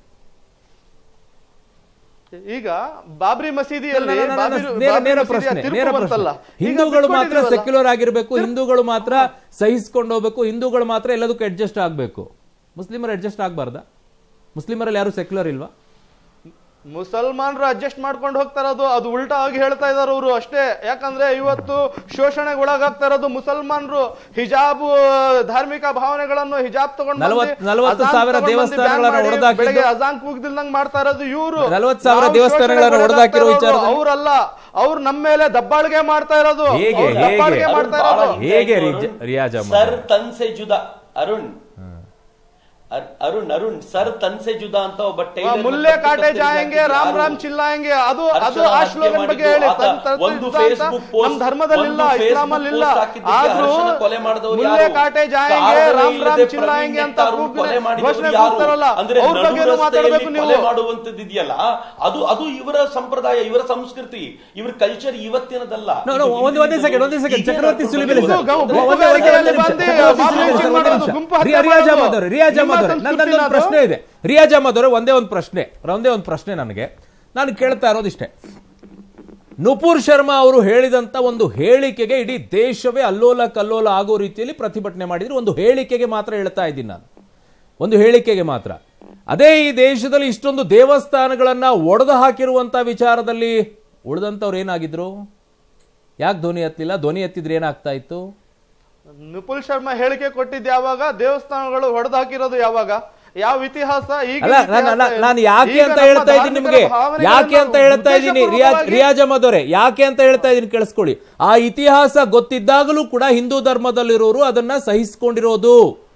ಈಗ ಬಾಬ್ರಿ ಮಸೀದಿಯಲ್ಲಿ ಇಲ್ಲ, ಇಲ್ಲ, ಇಲ್ಲ, ಬಾಬ್ರಿ- ನೇರ ಬಾಬ್ರಿ ನೇರ ಮಸೀದಿಯ ಪ್ರಶ್ನೆ ತೀರ್ಪು ನೇರ ಬಂತಲ್ಲ. ಪ್ರಶ್ನೆ ಈಗ ಹಿಂದೂಗಳು ಮಾತ್ರ ಬಿಟ್ಕೊಂಡಿದ್ದೀವಲ್ಲ. ಸೆಕ್ಯುಲರ್ ಆಗಿರ್ಬೇಕು ಹಿಂದೂಗಳು ಮಾತ್ರ ಸಹಿಸ್ಕೊಂಡು ಹೋಗ್ಬೇಕು ಹಿಂದೂಗಳು ಮಾತ್ರ ಎಲ್ಲದಕ್ಕೂ ಅಡ್ಜಸ್ಟ್ ಆಗ್ಬೇಕು ಮುಸ್ಲಿಮರು ಅಡ್ಜಸ್ಟ್ ಆಗ್ಬಾರ್ದಾ ಮುಸ್ಲಿಮರಲ್ಲಿ ಯಾರು ಸೆಕ್ಯುಲರ್ ಇಲ್ವಾ ಮುಸಲ್ಮಾನರು ಅಡ್ಜಸ್ಟ್ ಮಾಡ್ಕೊಂಡು ಹೋಗ್ತಾ ಇರೋದು ಅದು ಉಲ್ಟಾ ಆಗಿ ಹೇಳ್ತಾ ಇದಾರೆ ಅವರು ಅಷ್ಟೇ ಯಾಕಂದ್ರೆ ಇವತ್ತು ಶೋಷಣೆಗೆ ಒಳಗಾಗ್ತಾ ಇರೋದು ಮುಸಲ್ಮಾನರು ಹಿಜಾಬ್ ಧಾರ್ಮಿಕ ಭಾವನೆಗಳನ್ನು ಹಿಜಾಬ್ ತಗೊಂಡು ನಲವತ್- ನಲವತ್ತು ಸಾವಿರ ದೇವಸ್ಥಾನಗಳನ್ನ ಹೊಡೆದಾಕಿದ್ದು- ಬೆಳಗ್ಗೆ ಅಜಾನ್ ಕೂಗ್ದಿಲ್ದಂಗ್ ಮಾಡ್ತಾ ಇರೋದು ಇವರು ನಲವತ್ತು ಸಾವಿರ ದೇವಸ್ಥಾನಗಳನ್ನ ಹೊಡೆದಾಕಿರೋ ವಿಚಾರದಲ್ಲಿ- ಅವರಲ್ಲ ಅವ್ರು ನಮ್ಮ ಮೇಲೆ ದಬ್ಬಾಳಿಗೆ ಮಾಡ್ತಾ ಇರೋದು ಹೇಗೆ ಅವ್ರು ದಬ್ಬಾಳಿಗೆ ಹೇಗೆ ಮಾಡ್ತಾ ಬಹಳ ಇರೋದು ಹಿಂದೆ ಹೇಗೆ ಆಯ್ತು ರಿಜ- ಅರುಣ್. ರಿಯಾಜ್ ಅಹಮದ್ ಸರ್ ತನ್ಸೆ ಜುದಾ ಅರುಣ್ ಅರ್- ಅರುಣ್ ಅರುಣ್ ಸರ್ ತನ್ಸೆ ಜುದಾ ಅಂತ ಒಬ್ಬ ಆ, ಟೈಲರ್ ಮುಲ್ಲೆ ಕಾಟೆ ಜಾಯಂಗೆ ರಾಮ್ ರಾಮ್ ಚಿಲ್ಲಾಯಂಗೆ ಅದು ಅದು ಆ ಶ್ಲೋಗನ್ ಬಗ್ಗೆ ಹೇಳಿ ತನ್- ತನ್- ಒಂದು ತನ್- ಫೇಸ್ಬುಕ್ ನಮ್ ಪೋಸ್ಟ್ ಧರ್ಮದಲ್ಲಿಲ್ಲ ಒಂದು ಇಸ್ಲಾಮಲ್ಲಿಲ್ಲ Facebook post ಹಾಕಿದ್ದಕ್ಕೆ ಆದ್ರೂ ಹರ್ಷನ ಕೊಲೆ ಮಾಡಿದವರು ಮುಲ್ಲೆ ಯಾರು? ಕಾಟೆ ಜಾಯಂಗೆ ಕಾರಣವೇ ರಾಮ್ ಇಲ್ಲದೆ ರಾಮ್ ಚಿಲ್ಲಾಯಂಗೆ ಪ್ರವೀಣ್ ಅಂತ ಅವ್ರನ್ನ ಕೂಗ್ನೆ- ಕೊಲೆ ಮಾಡಿದವರು ಘೋಷಣೆ ಯಾರು? ಕೂಗ್ತಾರಲ್ಲ ಅಂದ್ರೆ ಅವ್ರ ನಡು ಬಗ್ಗೆನೂ ಮಾತಾಡ್ಬೇಕು ರಸ್ತೆಯಲ್ಲಿ ನೀವು ಕೊಲೆ ಮಾಡುವಂತದ್ದು ಇದೆಯಲ್ಲ ಅದು ಅದು ಇವರ ಸಂಪ್ರದಾಯ ಇವರ ಸಂಸ್ಕೃತಿ ಇವರ ಕಲ್ಚರ್ ಇವತ್ತಿನದಲ್ಲ No, no, ಇದು ಒಂದೇ- ಒಂದೇ second, ಒಂದೇ second. ಹೀಗೆ ಚಕ್ರವರ್ತಿ ನಡ್ಕೊಂಡು ಸುಲಿಬೇಲಿ ಇದು ಸರ್. ಗಮ- ಒಂದೇ- ಒಂದೇ ಗುಂಪುಗಾರಿಕೆಯಲ್ಲಿ ನಿಮಿಷ. ಬಂದು ಚಕ್ರವರ್ತಿ ಬಾಬು ಸುಲಿಬೇಲಿ ಸರ್, ಒಂದೇ ಮಾಡೋದು, ನಿಮಿಷ. ಗುಂಪು ಹತ್ಯೆ ರಿಯಾ- ರಿಯಾಜ್ ಮಾಡೋದು. ಅಹಮದ್ ಅವರೇ, ರಿಯಾಜ್ ನಿಮ್ಮ ಅಹಮದ್ ಅವರೇ, ಸಂಸ್ಕೃತಿನ ನನ್ನದೊಂದು ಅದು? ಪ್ರಶ್ನೆ ಇದೆ ರಿಯಾಜ್ ಅಹಮದ್ ಅವರೇ ಒಂದೇ ಒಂದು ಪ್ರಶ್ನೆ ಒಂದೇ ಒಂದು ಪ್ರಶ್ನೆ ನನಗೆ ನಾನು ಕೇಳ್ತಾ ಇರೋದಿಷ್ಟೇ ನುಪುರ್ ಶರ್ಮಾ ಅವರು ಹೇಳಿದಂತ ಒಂದು ಹೇಳಿಕೆಗೆ ಇಡೀ ದೇಶವೇ ಅಲ್ಲೋಲ ಕಲ್ಲೋಲ ಆಗೋ ರೀತಿಯಲ್ಲಿ ಪ್ರತಿಭಟನೆ ಮಾಡಿದ್ರು ಒಂದು ಹೇಳಿಕೆಗೆ ಮಾತ್ರ ಹೇಳ್ತಾ ಇದ್ದೀನಿ ನಾನು ಒಂದು ಹೇಳಿಕೆಗೆ ಮಾತ್ರ ಅದೇ ಈ ದೇಶದಲ್ಲಿ ಇಷ್ಟೊಂದು ದೇವಸ್ಥಾನಗಳನ್ನ ಒಡೆದು ಹಾಕಿರುವಂತ ವಿಚಾರದಲ್ಲಿ ಉಳಿದಂಥವ್ರು ಏನಾಗಿದ್ರು ಯಾಕೆ ಧ್ವನಿ ಎತ್ತಲಿಲ್ಲ ಧ್ವನಿ ಎತ್ತಿದ್ರೆ ಏನಾಗ್ತಾ ಇತ್ತು ನಿಪುಲ್ ಶರ್ಮಾ ಹೇಳಿಕೆ ಕೊಟ್ಟಿದ್ದು ಯಾವಾಗ ದೇವಸ್ಥಾನಗಳು ಹೊಡೆದು ಹಾಕಿರೋದು ಯಾವಾಗ ಯಾವ ಇತಿಹಾಸ ಈಗ ಅಲ್ಲ ನಾನು ನಾನು- ನಾನು ಯಾಕೆ ಅಂತ ಹೇಳ್ತಾ ಇದ್ದೀನಿ ನಿಮಗೆ ಯಾಕೆ ಅಂತ ಹೇಳ್ತಾ ಇದ್ದೀನಿ ರಿಯಾಜ್ ರಿಯಾಜ್ ಅಹಮದ್ ಅವರೇ ಯಾಕೆ ಅಂತ ಹೇಳ್ತಾ ಇದ್ದೀನಿ ಕೇಳಿಸ್ಕೊಳ್ಳಿ ಆ ಇತಿಹಾಸ ಗೊತ್ತಿದ್ದಾಗಲೂ ಕೂಡ ಹಿಂದೂ ಧರ್ಮದಲ್ಲಿರೋರು ಅದನ್ನ ಸಹಿಸಿಕೊಂಡಿರೋದು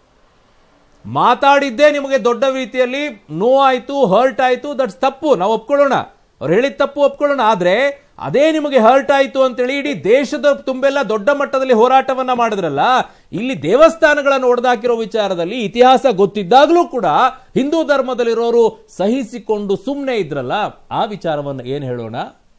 ಮಾತಾಡಿದ್ದೇ ನಿಮಗೆ ದೊಡ್ಡ ರೀತಿಯಲ್ಲಿ ನೋವಾಯ್ತು ಹರ್ಟ್ ಆಯ್ತು ದಟ್ಸ್ ತಪ್ಪು ನಾವು ಒಪ್ಕೊಳ್ಳೋಣ ಅವ್ರು ಹೇಳಿದ ತಪ್ಪು ಒಪ್ಕೊಳ್ಳೋಣ ಆದ್ರೆ ಅದೇ ನಿಮಗೆ ಹರ್ಟ್ ಆಯ್ತು ಅಂತೇಳಿ ಇಡೀ ದೇಶದ ತುಂಬೆಲ್ಲ ದೊಡ್ಡ ಮಟ್ಟದಲ್ಲಿ ಹೋರಾಟವನ್ನ ಮಾಡಿದ್ರಲ್ಲ ಇಲ್ಲಿ ದೇವಸ್ಥಾನಗಳನ್ನು ಒಡೆದಾಕಿರೋ ವಿಚಾರದಲ್ಲಿ ಇತಿಹಾಸ ಗೊತ್ತಿದ್ದಾಗಲೂ ಕೂಡ ಹಿಂದೂ ಧರ್ಮದಲ್ಲಿರೋರು ಸಹಿಸಿಕೊಂಡು ಸುಮ್ಮನೆ ಇದ್ರಲ್ಲ ಆ ವಿಚಾರವನ್ನು ಏನ್ ಹೇಳೋಣ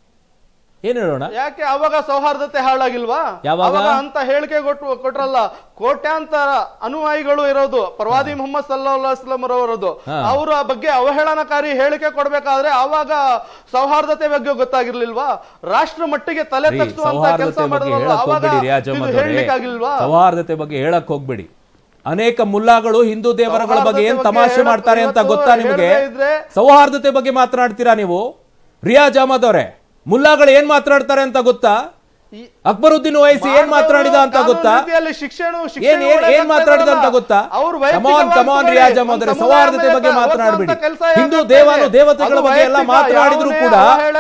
ಏನ್ ಹೇಳೋಣ ಯಾಕೆ ಅವಾಗ ಸೌಹಾರ್ದತೆ ಹಾಳಾಗಿಲ್ವಾ ಯಾವಾಗ? ಅವಾಗ ಅಂತ ಹೇಳಿಕೆ ಕೊಟ್ಟು ಕೊಟ್ರಲ್ಲ ಕೋಟ್ಯಾಂತರ ಅನುಯಾಯಿಗಳು ಇರೋದು ಪ್ರವಾದಿ ಮೊಹಮ್ಮದ್ ಸಲ್ಲಾಹ್ ರವರದು ಹಾ. ಅವರ ಬಗ್ಗೆ ಅವಹೇಳನಕಾರಿ ಹೇಳಿಕೆ ಕೊಡ್ಬೇಕಾದ್ರೆ ಅವಾಗ ಸೌಹಾರ್ದತೆ ಬಗ್ಗೆ ಗೊತ್ತಾಗಿರ್ಲಿಲ್ವಾ ರಾಷ್ಟ್ರ ಮಟ್ಟಿಗೆ ತಲೆ ರೀ, ತಗ್ಗಿಸುವಂತ ಕೆಲಸ ಸೌಹಾರ್ದತೆ ಬಗ್ಗೆ ಮಾಡಿದ್ರಲ್ಲ ಹೇಳಕ್ ಅವಾಗ ಹೋಗ್ಬೇಡಿ ರಿಯಾಜ್ ಇದು ಅಹಮದ್ ಅವರೇ. ಹೇಳಲಿಕ್ಕಾಗಿಲ್ವಾ ಸೌಹಾರ್ದತೆ ಬಗ್ಗೆ ಹೇಳಕ್ ಹೋಗ್ಬೇಡಿ ಅನೇಕ ಮುಲ್ಲಾಗಳು ಹಿಂದೂ ದೇವರುಗಳ ಬಗ್ಗೆ ಏನ್ ಸೌಹಾರ್ದತೆ ತಮಾಷೆ ಬಗ್ಗೆ ಮಾಡ್ತಾರೆ ಅಂತ ಇವತ್ತು ಗೊತ್ತಾ ನಿಮಗೆ ಹೇಳದೇ ಇದ್ರೆ- ಸೌಹಾರ್ದತೆ ಬಗ್ಗೆ ಮಾತನಾಡ್ತೀರಾ ನೀವು ರಿಯಾಜ್ ಅಹಮದ್ ಅವರೇ ಮುಲ್ಲಾಗಳು ಏನ್ ಮಾತನಾಡ್ತಾರೆ ಅಂತ ಗೊತ್ತಾ ಈ- ಅಕ್ಬರುದ್ದೀನ್ ವಯಸ್ಸಿ ಏನ್ ಮಾತನಾಡಿದ ಅಂತ ಕಾನೂನು ಗೊತ್ತಾ ರೀತಿಯಲ್ಲಿ ಶಿಕ್ಷಣ ಶಿಕ್ಷಣ ಏನ್ ಏನ್ ಏನ್ ಮಾತಾಡಿದ ಅಂತ ಗೊತ್ತಾ ಅವ್ರು ಕಮಾನ್ ಕಮಾನ್ ರಿಯಾಜ್ ಅಹಮದ್ ಅವರೇ ಸೌಹಾರ್ದತೆ ಬಗ್ಗೆ ಮಾತನಾಡಬೇಡಿ ಹಿಂದೂ ದೇವಾನು ದೇವತೆಗಳ ಬಗ್ಗೆ ಎಲ್ಲ ಮಾತನಾಡಿದ್ರು ಕೂಡ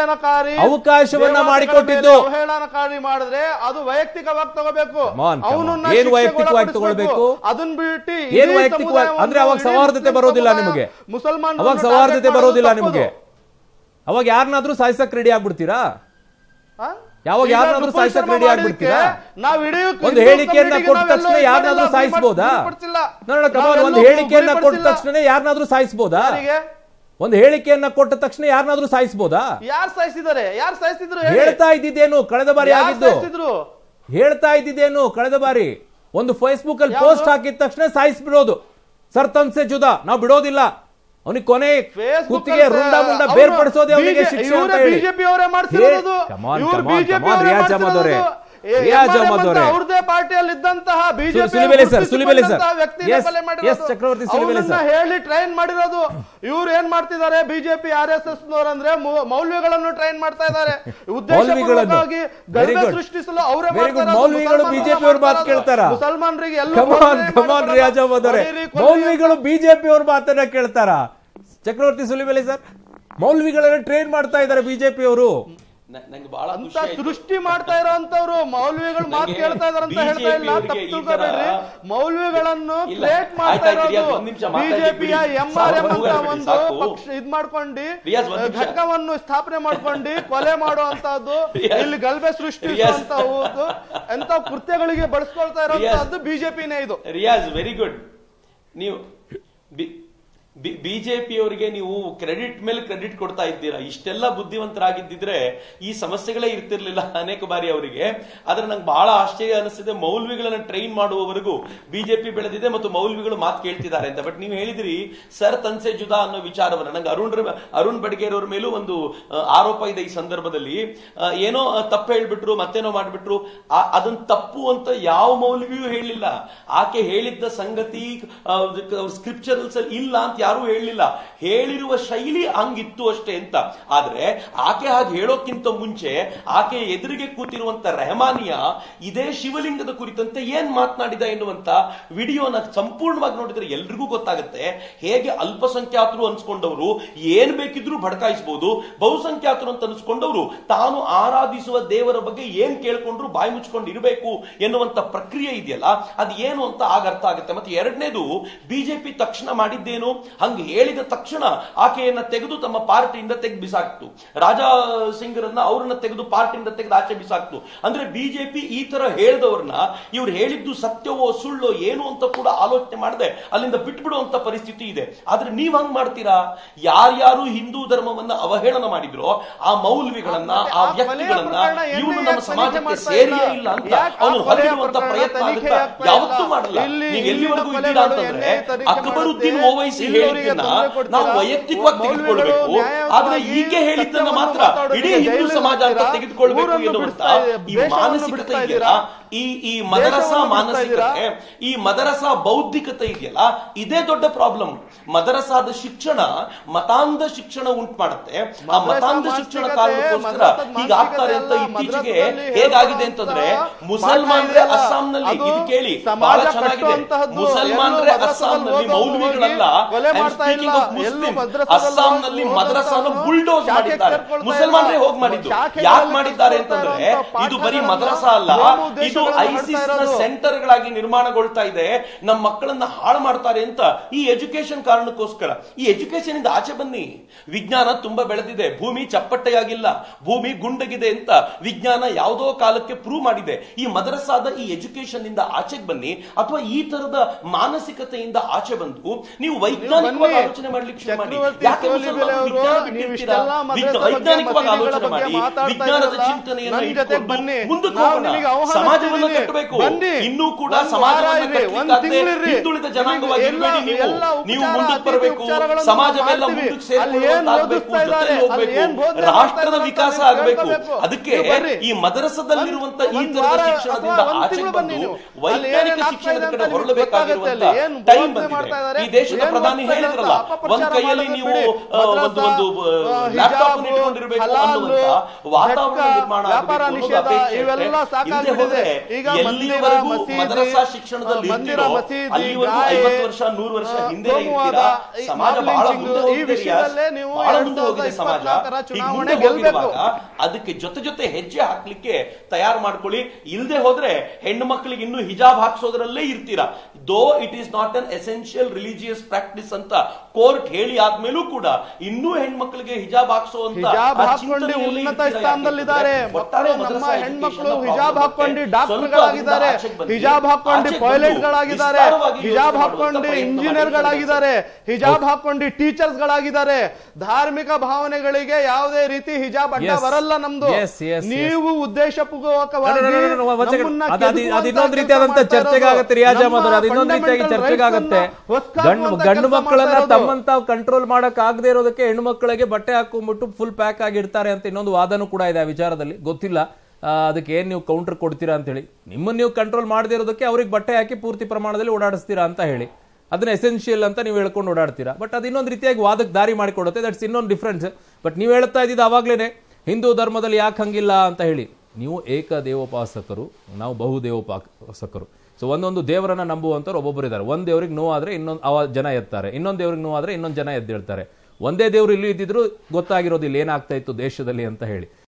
ಅವಕಾಶವನ್ನ ಮಾಡಿಕೊಟ್ಟಿದ್ದು ಅವಹೇಳನಕಾರಿ ಮಾಡಿದ್ರೆ ಅದು ವೈಯಕ್ತಿಕವಾಗಿ ತಗೋಬೇಕು Come on, come on. ಅವನನ್ನ ಏನ್ ಶಿಕ್ಷೆಗೆ ವೈಯಕ್ತಿಕವಾಗಿ ಒಳಪಡಿಸ್ಬೇಕು. ತಗೊಳ್ಬೇಕು? ಅದನ್ನ ಬಿಟ್ಟು ಏನ್ ಇಡೀ ವೈಯಕ್ತಿಕವಾಗಿ- ಸಮುದಾಯವನ್ನು, ಅಂದ್ರೆ ಅವಾಗ ಇಡೀ ಸೌಹಾರ್ದತೆ ಮುಸ್ಲಿಂ ಬರೋದಿಲ್ಲ ಸಮುದಾಯ, ನಿಮಗೆ ಮುಸಲ್ಮಾನರನ್ನು ಅವಾಗ target ಸೌಹಾರ್ದತೆ ಮಾಡೋದು ಬರೋದಿಲ್ಲ ತಪ್ಪದು. ನಿಮಗೆ ಅವಾಗ ಯಾರನ್ನಾದ್ರೂ ಸಾಯ್ಸಕ್ ರೆಡಿ ಆಗ್ಬಿಡ್ತೀರಾ ಆ? ಯಾವಾಗ ಈಗ ಯಾರನ್ನಾದ್ರೂ ದುಪ್ಪಟ್ಟು ಸಾಯ್ಸಕ್ ಶ್ರಮ ready ಮಾಡೋದಕ್ಕೆ ಆಗ್ಬಿಡ್ತೀರಾ? ನಾವು ಇಡೀ ಒಂದು ಹಿಂದೂ ಹೇಳಿಕೆಯನ್ನ community ಕೊಟ್ಟ ನಾವೆಲ್ಲರೂ ತಕ್ಷಣ ಇದು ಯಾರನ್ನಾದ್ರೂ ಮಾಡಿಲ್ಲ, ಸಾಯಿಸ್ಬೋದಾ ಗುರಿಪಡಿಸಿಲ್ಲ. ನೋಡೋಣ ಕಮಾನ್ ಒಂದು ನಾವೆಲ್ಲರೂ ಹೇಳಿಕೆಯನ್ನ ಕೊಟ್ಟ ಗುರಿಪಡಿಸಿಲ್ಲ. ತಕ್ಷಣ ಯಾರನ್ನಾದ್ರೂ ಸಾಯಿಸ್ಬೋದಾ ಯಾರಿಗೆ? ಒಂದು ಹೇಳಿಕೆಯನ್ನ ಕೊಟ್ಟ ತಕ್ಷಣ ಯಾರನ್ನಾದ್ರೂ ಸಾಯಿಸ್ಬೋದಾ ಯಾರು ಸಾಯಿಸಿದ್ದಾರೆ ಯಾರು ಸಾಯಿಸಿದ್ರು ಹೇಳಿ. ಹೇಳ್ತಾ ಇದ್ದಿದ್ದೇನು ಕಳೆದ ಬಾರಿ ಯಾರ್ ಆಗಿದ್ದು ಸಾಯಿಸಿದ್ರು ಹೇಳ್ತಾ ಇದ್ದಿದ್ದೇನು ಕಳೆದ ಬಾರಿ ಒಂದು ಫೇಸ್ಬುಕ್ ಅಲ್ಲಿ ಯಾವ್ದು? ಪೋಸ್ಟ್ ಹಾಕಿದ ತಕ್ಷಣ ಸಾಯಿಸ್ಬಿಡೋದು ಸರ್ ತನ್ಸೆ ಜುದ ನಾವು ಬಿಡೋದಿಲ್ಲ ಅವನಿಗೆ ಕೊನೆ Facebook ಕುತ್ತಿಗೆ ಅಲ್ಲಿ ರುಂಡ ಮುಂಡ ಅವ್ರು ಬೇರ್ಪಡಿಸೋದೇ ಅವನಿಗೆ BJ ಶಿಕ್ಷೆ ಅಂತ ಇವ್ರೇ ಹೇಳಿ ಬಿಜೆಪಿ ಅವರೇ ಮಾಡ್ತಿರೋದು ಹೇ, come on, ಇವ್ರು come on, BJP come on, ಅವರೇ ರಿಯಾಜ್ ಅಹಮದ್ ಅವರೇ. ಮಾಡ್ತಿರೋದು. ರಿಯಾಜ್ MRM ಅಹಮದ್ ಅಂತ ಅವರೇ. ಅವ್ರದೇ ಪಾರ್ಟಿಯಲ್ಲಿ ಇದ್ದಂತಹ BJP Sulibele sir, Sulibele sir. ವ್ಯಕ್ತಿ Yes, yes, Chakravarti Sulibele sir. ಹೇಳಿ ಟ್ರೈನ್ ಮಾಡಿರೋದು ಇವ್ರು ಏನ್ ಮಾಡ್ತಿದ್ದಾರೆ ಬಿಜೆಪಿ ಆರ್ ಎಸ್ ಎಸ್ ನವರಂದ್ರೆ ಮೌಲ್ಯಗಳನ್ನು ಟ್ರೈನ್ ಮಾಡ್ತಾ ಇದ್ದಾರೆ ಮೌಲ್ವಿಗಳನ್ನು. ಉದ್ದೇಶಪೂರ್ವಕವಾಗಿ Very ಗರ್ಭೆ good. ಸೃಷ್ಟಿಸಲು ಅವರೇ Very good. ಮೌಲ್ವಿಗಳು BJP ಅವ್ರ ಮಾತು ಕೇಳ್ತಾರಾ? ಮುಸಲ್ಮಾನರಿಗೆ ಎಲ್ಲ ಕಮಾನ್ ಕಮಾನ್ ರಿಯಾಜ್ ಅಹಮದ್ ಅವರೇ ಮೌಲ್ವಿಗಳು ಬಿಜೆಪಿ ಅವ್ರ ಮಾತನ್ನ ಕೇಳ್ತಾರ ಚಕ್ರವರ್ತಿ ಸುಲಿಬೆಲೆ ಸರ್ ಮೌಲ್ವಿಗಳನ್ನ ಟ್ರೈನ್ ಮಾಡ್ತಾ ಇದ್ದಾರೆ ಬಿಜೆಪಿ ಅವರು ನ- ನಂಗೆ ಬಹಳ ಅಂತ ಖುಷಿ ಆಯ್ತು. ಸೃಷ್ಟಿ ಮಾಡ್ತಾ ಇರೋಂತವ್ರು ಮೌಲ್ವಿಗಳು ಮಾತು ನಂಗೆ ಕೇಳ್ತಾ ಇದಾರೆ ಅಂತ ಹೇಳ್ತಾ ಇಲ್ಲ BJP ತಪ್ಪು ಅವ್ರಿಗೆ ಈ ತಿಳ್ಕೊಬೇಡ್ರಿ ತರ- ಮೌಲ್ವಿಗಳನ್ನು ಇಲ್ಲ. ಕ್ರಿಯೇಟ್ ಮಾಡ್ತಾ ಆಯ್ತಾಯ್ತು, ರಿಯಾಜ್, ಇರೋದು ಒಂದ್ ನಿಮಿಷ ಮಾತಾಡಿ ಬಿಜೆಪಿಯ ಬಿಡಿ. ಎಂ ಆರ್ ಎಂ ಸಾಕು, ಅಂತ ಸಾಕು. ಒಂದು ಪಕ್ಷ ಇದ್ ಮಾಡ್ಕೊಂಡು ರಿಯಾಜ್, ಒಂದ್ ನಿಮಿಷ. ಘಟಕವನ್ನು ಸ್ಥಾಪನೆ ಮಾಡ್ಕೊಂಡು ಕೊಲೆ ಮಾಡುವಂತಹದ್ದು ರಿಯಾಜ್, ಇಲ್ಲಿ ಗಲ್ಬೆ ಸೃಷ್ಟಿಸುವಂತಹದ್ದು ಎಂತ ಕೃತ್ಯಗಳಿಗೆ ಬಳಸ್ಕೊಳ್ತಾ ಇರುವಂತಹದ್ದು ಬಿಜೆಪಿನೇ ಇದು ರಿಯಾಜ್ ವೆರಿ ಗುಡ್ ನೀವು ಬಿಜೆಪಿ ಅವರಿಗೆ ನೀವು ಕ್ರೆಡಿಟ್ ಮೇಲೆ ಕ್ರೆಡಿಟ್ ಕೊಡ್ತಾ ಇದ್ದೀರಾ ಇಷ್ಟೆಲ್ಲ ಬುದ್ಧಿವಂತರಾಗಿದ್ದಿದ್ರೆ ಈ ಸಮಸ್ಯೆಗಳೇ ಇರ್ತಿರ್ಲಿಲ್ಲ ಅನೇಕ ಬಾರಿ ಅವರಿಗೆ ಆದ್ರೆ ನಂಗೆ ಬಹಳ ಆಶ್ಚರ್ಯ ಅನಿಸ್ತಿದೆ ಮೌಲ್ವಿಗಳನ್ನ ಟ್ರೈನ್ ಮಾಡುವವರೆಗೂ ಬಿಜೆಪಿ ಬೆಳೆದಿದೆ ಮತ್ತು ಮೌಲ್ವಿಗಳು ಮಾತು ಕೇಳ್ತಿದ್ದಾರೆ ಅಂತ ಬಟ್ ನೀವು ಹೇಳಿದ್ರಿ ಸರ್ ತನ್ಸೆ ಜುದಾ ಅನ್ನೋ ವಿಚಾರವನ್ನ ನಂಗೆ ಅರುಣ್ ರ- ಅರುಣ್ ಬಡ್ಗೇರ್ ಅವ್ರ ಮೇಲೂ ಒಂದು ಆ, ಆರೋಪ ಇದೆ ಈ ಸಂದರ್ಭದಲ್ಲಿ ಆ, ಏನೋ ಆ, ತಪ್ಪು ಹೇಳ್ಬಿಟ್ರು ಮತ್ತೇನೋ ಮಾಡ್ಬಿಟ್ರು ಆ- ಅದನ್ನ ತಪ್ಪು ಅಂತ ಯಾವ ಮೌಲ್ವಿಯೂ ಹೇಳಿಲ್ಲ ಆಕೆ ಹೇಳಿದ್ದ ಸಂಗತಿ ಸ್ಕ್ರಿಪ್ಚರಲ್ಸ್ ಅಲ್ಲಿ ಇಲ್ಲ ಅಂತ ಯಾರೂ ಹೇಳಲಿಲ್ಲ ಹೇಳಿರುವ ಶೈಲಿ ಹಂಗಿತ್ತು ಅಷ್ಟೇ ಅಂತ ಆದ್ರೆ ಆಕೆ ಹಾಗೆ ಹೇಳೋಕ್ಕಿಂತ ಮುಂಚೆ ಆಕೆ ಎದುರಿಗೆ ಕೂತಿರುವಂತ ರೆಹಮಾನಿಯ ಇದೇ ಶಿವಲಿಂಗದ ಕುರಿತಂತೆ ಏನ್ ಮಾತನಾಡಿದ ಎನ್ನುವಂತ ವಿಡಿಯೋನ ಸಂಪೂರ್ಣವಾಗಿ ನೋಡಿದ್ರೆ ಎಲ್ರಿಗೂ ಗೊತ್ತಾಗುತ್ತೆ ಹೇಗೆ ಅಲ್ಪಸಂಖ್ಯಾತರು ಅನ್ಸ್ಕೊಂಡವರು ಏನ್ ಬೇಕಿದ್ರೂ ಭಡ್ಕಾಯಿಸಬಹುದು ಬಹುಸಂಖ್ಯಾತರು ಅಂತ ಅನ್ಸ್ಕೊಂಡವರು ತಾನು ಆರಾಧಿಸುವ ದೇವರ ಬಗ್ಗೆ ಏನ್ ಕೇಳ್ಕೊಂಡ್ರು ಬಾಯಿ ಮುಚ್ಕೊಂಡು ಇರಬೇಕು ಎನ್ನುವಂತ ಪ್ರಕ್ರಿಯೆ ಇದೆಯಲ್ಲ ಅದು ಏನು ಅಂತ ಆಗ ಅರ್ಥ ಆಗುತ್ತೆ ಮತ್ತೆ ಎರಡನೇದು ಬಿಜೆಪಿ ತಕ್ಷಣ ಮಾಡಿದ್ದೇನು ಹಂಗೆ ಹೇಳಿದ ತಕ್ಷಣ ಆಕೆಯನ್ನ ತೆಗೆದು ತಮ್ಮ ಪಾರ್ಟಿಯಿಂದ ತೆಗೆದು ಬಿಸಾಕ್ತು ರಾಜಾ ಸಿಂಗ್ರನ್ನ ಅವ್ರನ್ನ ತೆಗೆದು ಪಾರ್ಟಿಯಿಂದ ತೆಗೆದು ಆಚೆ ಬಿಸಾಕ್ತು ಅಂದ್ರೆ ಬಿಜೆಪಿ ಈ ತರ ಹೇಳಿದವ್ರನ್ನ ಇವ್ರು ಹೇಳಿದ್ದು ಸತ್ಯವೋ ಸುಳ್ಳೋ ಏನು ಅಂತ ಕೂಡ ಆಲೋಚನೆ ಮಾಡದೆ ಅಲ್ಲಿಂದ ಬಿಟ್ಬಿಡುವಂತ ಪರಿಸ್ಥಿತಿ ಇದೆ ಆದ್ರೆ ನೀವ್ ಹಂಗ್ ಮಾಡ್ತೀರಾ ಯಾರ್ಯಾರು ಹಿಂದೂ ಧರ್ಮವನ್ನ ಅವಹೇಳನ ಮಾಡಿದ್ರೋ ಆ ಮೌಲ್ವಿಗಳನ್ನ ಮತ್ತೆ ಆ ಆ ಕೊಲೆಯ ವ್ಯಕ್ತಿಗಳನ್ನ ಪ್ರಕರಣ ಎಲ್ಲಿ ಇವರು ಯಾಕೆ ನಮ್ಮ ತನಿಖೆ ಸಮಾಜಕ್ಕೆ ಮಾಡ್ತಾ ಸೇರಿಯೇ ಇಲ್ಲ? ಇಲ್ಲ ಅಂತ ಯಾಕೆ ಆ ಅವನು ಕೊಲೆಯ ಹೊರಗಿರುವಂತ ಪ್ರಕರಣ ಪ್ರಯತ್ನ ತನಿಖೆ ಆಗುತ್ತಾ ಆಗ್ತಾ ಯಾವತ್ತೂ ಇಲ್ಲ? ಮಾಡಲ್ಲ ಇಲ್ಲಿ ನೀವು ಇಲ್ಲಿನ ಎಲ್ಲಿವರೆಗೂ ಇದ್ದೀರಾ ಕೊಲೆಗಳು ಅಂತಂದ್ರೆ ಎನ್ನೇ ತನಿಖೆ ಅಕ್ಬರುದ್ದೀನ್ ಮಾಡುತ್ತೆ, ಓವೈಸಿ ಇಲ್ಲಿವರೆಗೆ ಹೇಳಿದ್ದನ್ನ ತೊಂದ್ರೆ ಕೊಡ್ತೀರಾ? ನಾವು ವೈಯಕ್ತಿಕವಾಗಿ ಮೌಲ್ವಿಗಳು ತೆಗೆದುಕೊಳ್ಬೇಕು ನ್ಯಾಯವಾಗಿ ಆದ್ರೆ ಈಕೆ ಹೇಳಿದ್ದನ್ನ ಸತ್ಯವನ್ನು ಮಾತ್ರ ಮಾತಾಡೋದಕ್ಕೆ ಇಡೀ ಹಿಂದೂ ಜೈಲಿಗೆ ಸಮಾಜ ಅಂತ ಹಾಕ್ತೀರಾ? ತೆಗೆದುಕೊಳ್ಬೇಕು ಊರನ್ನು ಎನ್ನುವಂತ ಬಿಡಿಸ್ತಾ ಇದ್ದೀರಾ? ಈ ದೇಶವನ್ನು ಮಾನಸಿಕತೆ ಬಿಡಿಸ್ತಾ ಇದೆಯಲ್ಲ ಇದ್ದೀರಾ? ಈ ಈ ಮದರಸಾ ದೇಶವನ್ನು ಬಿಡ್ತಾ ಮಾನಸಿಕತೆ ಈ ಮದರಸಾ ಬೌದ್ಧಿಕತೆ ಇದೆಯಲ್ಲ ಇದೇ ದೊಡ್ಡ ಪ್ರಾಬ್ಲಮ್ ಮದರಸಾದ ಶಿಕ್ಷಣ ಮತಾಂಧ ಶಿಕ್ಷಣ ಉಂಟು ಮಾಡುತ್ತೆ ಆ ಮದ್ರಸಾ ಮತಾಂಧ ಶಿಕ್ಷಣ ಮಾನಸಿಕತೆ, ಕಾರಣಕ್ಕೋಸ್ಕರ ಮದ್ರಸಾದ ಹೀಗಾಗ್ತಾರೆ ಅಂತ ಮಾನಸಿಕತೆ ಇತ್ತೀಚೆಗೆ ಅಲ್ಲ, ಹೇಗಾಗಿದೆ ಮದ್ರಸಾದಲ್ಲಿ ಅಂತಂದ್ರೆ ಹೇಳುವಂತಹ ಮುಸಲ್ಮಾನ್ರೆ ಪಾಠ ಇದೆಯಲ್ಲ, ಅಸ್ಸಾಂನಲ್ಲಿ ಅದು ಇದು ಕೇಳಿ ಸಮಾಜ ಬಹಳ ಚೆನ್ನಾಗಿದೆ ಕಟ್ಟುವಂತಹದ್ದು. ಮುಸಲ್ಮಾನ್ರೆ ಎಲ್ಲೂ ಮದ್ರಸಾದಲ್ಲಿ ಅಸ್ಸಾಂನಲ್ಲಿ ಹೋಗೋದು ಮೌಲ್ವಿಗಳಲ್ಲ ಹೋಗಿ ಕೊಲೆ I am ಮಾಡ್ತಾ speaking ಇಲ್ಲ. of Muslims. ಎಲ್ಲೂ ಮದ್ರಸಾದಲ್ಲಿ ಅಸ್ಸಾಂನಲ್ಲಿ ಹೋಗೋದು ಮದ್ರಸಾನ ಹೋಗೋದು ಬುಲ್ಡೋಸ್ ಶಾಖೆಗೆ ಮಾಡಿದ್ದಾರೆ ಸೇರ್ಕೊಳ್ತಾ ಮುಸಲ್ಮಾನ್ರೆ ಇಲ್ಲ. ಹೋಗಿ ಮಾಡಿದ್ದು ಶಾಖೆಗಳಲ್ಲಿ ಯಾಕೆ ಮಾಡಿದ್ದಾರೆ ಕಲಿಸ್ಕೊಳ್ತಾ ಅಂತಂದ್ರೆ ಇರುವಂತಹ ಇದು ಬರೀ ಪಾಠಗಳನ್ನ ಮದ್ರಸಾ ಅಲ್ಲ ಪ್ರೇಮ ಇದು ಉದ್ದೇಶಗಳನ್ನ ಐಸಿಸ್ ಮಾಡ್ತಾ ನ ಇರೋದು. ಸೆಂಟರ್ಗಳಾಗಿ ನಿರ್ಮಾಣಗೊಳ್ತಾ ಇದೆ ನಮ್ಮ ಮಕ್ಕಳನ್ನ ಹಾಳು ಮಾಡ್ತಾರೆ ಅಂತ ಈ ಎಜುಕೇಶನ್ ಕಾರಣಕ್ಕೋಸ್ಕರ ಈ ಎಜುಕೇಶನ್ ಇಂದ ಆಚೆ ಬನ್ನಿ ವಿಜ್ಞಾನ ತುಂಬಾ ಬೆಳೆದಿದೆ ಭೂಮಿ ಚಪ್ಪಟ್ಟೆಯಾಗಿಲ್ಲ ಭೂಮಿ ಗುಂಡಗಿದೆ ಅಂತ ವಿಜ್ಞಾನ ಯಾವುದೋ ಕಾಲಕ್ಕೆ ಪ್ರೂವ್ ಮಾಡಿದೆ ಈ ಮದರಸಾದ ಈ ಎಜುಕೇಶನ್ ಇಂದ ಆಚೆಗೆ ಬನ್ನಿ ಅಥವಾ ಈ ತರದ ಮಾನಸಿಕತೆಯಿಂದ ಆಚೆ ಬಂದು ನೀವು ವೈಜ್ಞಾನಿಕವಾಗಿ ಬನ್ನಿ. ಆಲೋಚನೆ ಮಾಡ್ಲಿಕ್ಕೆ ಶುರು ಮಾಡಿ ಚಕ್ರವರ್ತಿ ಯಾಕೆ ಸೋಲಿಬೆಲೆ ಮುಸಲ್ಮಾನರು ಅವರು ವಿಜ್ಞಾನ ನೀವು ಬಿಟ್ಟಿರ್ತೀರಾ? ಇಷ್ಟೆಲ್ಲ ವಿಜ್ಞ- ಮದ್ರಸಾ ಬಗ್ಗೆ, ವೈಜ್ಞಾನಿಕವಾಗಿ ಮಸೀದಿಗಳ ಆಲೋಚನೆ ಬಗ್ಗೆ ಮಾಡಿ ಮಾತಾಡ್ತಾ ವಿಜ್ಞಾನದ ಇದ್ದೀರಲ್ಲ, ಚಿಂತನೆಯನ್ನ ನನ್ನ ಜೊತೆಗೆ ಇಟ್ಕೊಂಡು ಬನ್ನಿ. ಮುಂದಕ್ಕೆ ನಾವು ಹೋಗೋಣ ನಿಮಗೆ ಆಹ್ವಾನ ಸಮಾಜವನ್ನ ಕೊಡ್ತೀವಿ. ಕಟ್ಟಬೇಕು ಬನ್ನಿ. ಇನ್ನೂ ಕೂಡ ಒಂದು ಸಮಾಜವನ್ನ ವಾರ ಇರಿ, ಒಂದು ಕಟ್ಟಲಿಕ್ಕಾಗದೆ ತಿಂಗಳಿರಿ. ಹಿಂದುಳಿದ ಜನಾಂಗವಾಗಿ ಎಲ್ಲ- ಇರಬೇಡಿ ನೀವು ಎಲ್ಲ ನೀವು ಉಪಚಾರ, ಮುಂದಕ್ಕೆ ಅತಿಥಿ ಬರಬೇಕು ಉಪಚಾರಗಳನ್ನು ಸಮಾಜವೆಲ್ಲ ಮಾಡ್ತೀವಿ. ಮುಂದಕ್ಕೆ ಅಲ್ಲಿ ಏನ್ ಸೇರಿಕೊಳ್ಳುವಂತಾಗಬೇಕು ಓದಿಸ್ತಾ ಇದ್ದಾರೆ, ಜೊತೆಲಿ ಅಲ್ಲಿ ಏನ್ ಹೋಗ್ಬೇಕು ಬೋಧನೆ ರಾಷ್ಟ್ರದ ಮಾಡ್ತಾ ವಿಕಾಸ ಇದ್ದಾರೆ ಆಗಬೇಕು ಕೇಳ್ಕೋಬೇಕು. ಅದಕ್ಕೆ ನೀವು ಬರ್ರಿ. ಈ ಮದರಸದಲ್ಲಿರುವಂತ ಈ ಒಂದ್ ತರದ ವಾರ ಶಿಕ್ಷಣದಿಂದ ಅಥವಾ ಒಂದ್ ಆಚೆ ತಿಂಗಳು ಬನ್ನಿ ಬಂದು ನೀವು. ಅಲ್ಲಿ ವೈಜ್ಞಾನಿಕ ಏನೇನ್ ಶಿಕ್ಷಣದ ಆಗ್ತಾ ಕಡೆ ಇದೆ ಅಂತ ಹೊರಡಬೇಕಾಗಿರುವಂತ ಗೊತ್ತಾಗುತ್ತೆ. ಏನ್ ಟೈಮ್ ಬೋಧನೆ ಮಾಡ್ತಾ ಬಂದಿದೆ ಇದ್ದಾರೆ, ಈ ದೇಶದ ಏನ್ ಪ್ರಧಾನಿ ಓದ್ತಾ ಹೇಳಿದ್ರಲ್ಲ ಇದ್ದಾರೆ, ಅಪಪ್ರಚಾರ ಒಂದ್ ಕೈಯಲ್ಲಿ ಮಾಡೋದನ್ನ ನೀವು ಬಿಡಿ. ಆ, ಒಂದು ಮದ್ರಸಾ, ಒಂದು ಆ, ಲ್ಯಾಪ್ಟಾಪ್ ಹಿಜಾಬು, ಇಟ್ಕೊಂಡಿರ್ಬೇಕು ಹಲಾಲು, ಅನ್ನುವಂತ ವಾತಾವರಣ ಝಟ್ಕಾ, ನಿರ್ಮಾಣ ವ್ಯಾಪಾರ ಆಗ್ಬೇಕು ಅನ್ನೋದು ನಿಷೇಧ ಅಪೇಕ್ಷೆ ಇವೆಲ್ಲ ಇರುತ್ತೆ. ಸಾಕಾಗ್ಬಿಟ್ಟಿದೆ. ಇಲ್ಲದೆ ಈಗ ಹೋದ್ರೆ ಮಂದಿರ, ಎಲ್ಲಿವರೆಗೂ ಮಸೀದಿ, ಮದರಸಾ ಶಿಕ್ಷಣದಲ್ಲಿ ಮಂದಿರ, ಇರ್ತೀರೋ, ಮಸೀದಿ, ಅಲ್ಲಿವರೆಗೂ ಗಾಯ, ಐವತ್ತು ವರ್ಷ ನೂರು ವರ್ಷ ಆ, ಹಿಂದೆ ಕೋಮುವಾದ, ಇರ್ತೀರಾ ಈ ಸಮಾಜ ಬಹಳ ಮಾಬ್ಲಿಂಚಿಂಗ್, ಮುಂದೆ ಈ ಹೋಗಿದೆ ವಿಷಯದಲ್ಲೇ ನೀವು ಬಹಳ ಎರಡ್ ಮುಂದೆ ಹೋಗಿದೆ ಸಾವಿರದ ಸಮಾಜ ಇಪ್ಪತ್ನಾಲ್ಕರ ಈಗ ಚುನಾವಣೆ ಮುಂದೆ ಗೆಲ್ಬೇಕು. ಹೋಗಿರುವಾಗ ಅದಕ್ಕೆ ಜೊತೆ ಜೊತೆ ಹೆಜ್ಜೆ ಹಾಕ್ಲಿಕ್ಕೆ ತಯಾರು ಮಾಡ್ಕೊಳ್ಳಿ ಇಲ್ಲದೆ ಹೋದ್ರೆ ಹೆಣ್ಣು ಮಕ್ಕಳಿಗೆ ಇನ್ನು ಹಿಜಾಬ್ ಹಾಕ್ಸೋದ್ರಲ್ಲೇ ಇರ್ತೀರಾ though it is not an essential religious practice ಅಂತ ಕೋರ್ಟ್ ಹೇಳಿ ಆದ್ಮೇಲೂ ಕೂಡ ಇನ್ನೂ ಹೆಣ್ಮಕ್ಳಿಗೆ ಹಿಜಾಬ್ ಹಾಕ್ಸೋಂತ ಹಿಜಾಬ್ ಆ ಹಾಕೊಂಡು ಚಿಂತನೆಯಲ್ಲಿ ಉನ್ನತ ಇರ್ತೀರಾ ಸ್ಥಾನದಲ್ಲಿದ್ದಾರೆ ಯಾಕೆಂದ್ರೆ ಒಟ್ಟಾರೆ ಮಕ್ಕಳು, ನಮ್ಮ ಮದ್ರಸಾ ಹೆಣ್ಮಕ್ಳು education ನ ಹಿಜಾಬ್ problem ಹಾಕೊಂಡು ಬಗ್ಗೆ ಡಾಕ್ಟರ್ಗಳಾಗಿದ್ದಾರೆ ಸ್ವಲ್ಪ ಅದರಿಂದ ಆಚೆಗೆ ಬಂದು, ಹಿಜಾಬ್ ಹಾಕೊಂಡು ಆಚೆಗೆ ಪೈಲಟ್ ಬಂದು ಗಳಾಗಿದ್ದಾರೆ ವಿಸ್ತಾರವಾಗಿ ಹಿಜಾಬ್ ಯೋಚನೆ ಹಾಕೊಂಡು ಮಾಡುವಂತ ಪ್ರಯತ್ನ ಇಂಜಿನಿಯರ್ ಮಾಡಿ. ಗಳಾಗಿದ್ದಾರೆ ಹಿಜಾಬ್ ಹಾಕೊಂಡು ಟೀಚರ್ಸ್ ಗಳಾಗಿದ್ದಾರೆ ಧಾರ್ಮಿಕ ಭಾವನೆಗಳಿಗೆ ಯಾವುದೇ ರೀತಿ ಹಿಜಾಬ್ ಅಡ್ಡ Yes. ಬರಲ್ಲ ನಮ್ದು Yes, yes, yes. ನೀವು ಉದ್ದೇಶಪೂರ್ವಕವಾಗಿ No, no, no, no, no, one second. ನಮ್ಮನ್ನ ಅದು- ಅದು- ಕೆದಕುವಂತ ಅದು ಇನ್ನೊಂದು ಕೆಲಸ ರೀತಿಯಾದಂತ ಮಾಡ್ತಾ ಚರ್ಚೆಗಾಗತ್ತೆ ಇರೋದು. ರಿಯಾಜ್ ನಮ್ಮ ಅಹಮದ್ ಅದು ಇನ್ನೊಂದು ರೀತಿಯಾಗಿ fundamental ಚರ್ಚೆಗಾಗತ್ತೆ rights ಅನ್ನ ಹೊಸ್ಕಾಕುವಂತ ಗಂಡು ಗಂಡು ಕೆಲಸ ಮಕ್ಕಳನ್ನ ಮಾಡ್ತಾ ಇರೋದು. ತಮ್ಮಂತ ತಾವು ಕಂಟ್ರೋಲ್ ಮಾಡಕ್ ಆಗದೆ ಇರೋದಕ್ಕೆ ಹೆಣ್ಣು ಮಕ್ಕಳಿಗೆ ಬಟ್ಟೆ ಹಾಕೊಂಡ್ಬಿಟ್ಟು ಫುಲ್ ಪ್ಯಾಕ್ ಆಗಿರ್ತಾರೆ ಅಂತ ಇನ್ನೊಂದು ವಾದನೂ ಕೂಡ ಇದೆ ಆ ವಿಚಾರದಲ್ಲಿ ಗೊತ್ತಿಲ್ಲ ಆ, ಅದಕ್ಕೆ ಏನ್ ನೀವು ಕೌಂಟರ್ ಕೊಡ್ತೀರಾ ಅಂತ ಹೇಳಿ ನಿಮ್ಮನ್ನ ನೀವು ಕಂಟ್ರೋಲ್ ಮಾಡದೇ ಇರೋದಕ್ಕೆ ಅವ್ರಿಗೆ ಬಟ್ಟೆ ಹಾಕಿ ಪೂರ್ತಿ ಪ್ರಮಾಣದಲ್ಲಿ ಓಡಾಡಿಸ್ತೀರಾ ಅಂತ ಹೇಳಿ ಅದನ್ನ ಎಸೆನ್ಷಿಯಲ್ ಅಂತ ನೀವು ಹೇಳ್ಕೊಂಡು ಓಡಾಡ್ತೀರಾ ಬಟ್ ಅದು ಇನ್ನೊಂದು ರೀತಿಯಾಗಿ ವಾದಕ್ಕೆ ದಾರಿ ಮಾಡಿಕೊಡುತ್ತೆ ದಟ್ಸ್ ಇನ್ನೊಂದು ಡಿಫ್ರೆನ್ಸ್ ಬಟ್ ನೀವು ಹೇಳ್ತಾ ಇದ್ದಿದ್ದು ಅವಾಗ್ಲೇನೆ ಹಿಂದೂ ಧರ್ಮದಲ್ಲಿ ಯಾಕೆ ಹಂಗಿಲ್ಲ ಅಂತ ಹೇಳಿ ನೀವು ಏಕ ದೇವೋಪಾಸಕರು ನಾವು ಬಹು ದೇವೋಪಾಸಕರು ಸೊ ಒಂದೊಂದು ದೇವರನ್ನ ನಂಬುವಂಥವ್ರು ಒಬ್ಬೊಬ್ಬರು ಇದ್ದಾರೆ ಒಂದ್ ದೇವ್ರಿಗೆ ನೋವಾದ್ರೆ ಇನ್ನೊಂದು ಅವ ಜನ ಎತ್ತಾರೆ ಇನ್ನೊಂದು ದೇವ್ರಿಗೆ ನೋವಾದ್ರೆ ಇನ್ನೊಂದು ಜನ ಎದ್ದೇಳ್ತಾರೆ ಒಂದೇ ದೇವ್ರು ಇಲ್ಲಿ ಇದ್ದಿದ್ರು ಗೊತ್ತಾಗಿರೋದಿಲ್ಲ ಏನಾಗ್ತಾ ಇತ್ತು ದೇಶದಲ್ಲಿ ಅಂತ ಹೇಳಿ